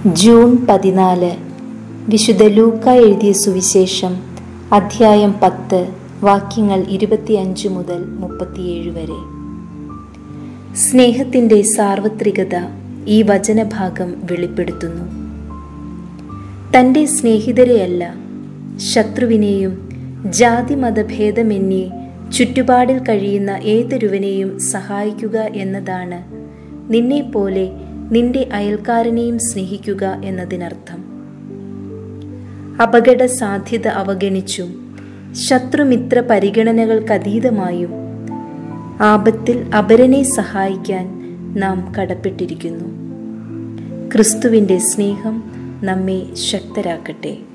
June പതിനാല് വിശുദ്ധ ലൂക്ക എഴുതിയ സുവിശേഷം അധ്യായം പത്ത് വാക്യങ്ങൾ ഇരുപത്തിയഞ്ച് മുതൽ മുപ്പത്തിയേഴ് വരെ സ്നേഹത്തിൻ്റെ സാർവത്രികത ഈ വചനഭാഗം വെളിപ്പെടുത്തുന്നു തൻ്റെ സ്നേഹിതരെയല്ല ശത്രുവിനെയും ജാതി മതഭേദമെന്യേ ചുറ്റുപാടിൽ കഴിയുന്ന ഏതൊരുവനെയും സഹായിക്കുക എന്നതാണ് നിന്നെപ്പോലെ നിന്റെ അയൽക്കാരനെയും സ്നേഹിക്കുക എന്നതിനർത്ഥം അപകട സാധ്യത അവഗണിച്ചും ശത്രുമിത്ര പരിഗണനകൾക്കതീതമായും ആപത്തിൽ അപരനെ സഹായിക്കാൻ നാം കടപ്പെട്ടിരിക്കുന്നു ക്രിസ്തുവിൻ്റെ സ്നേഹം നമ്മെ ശക്തരാക്കട്ടെ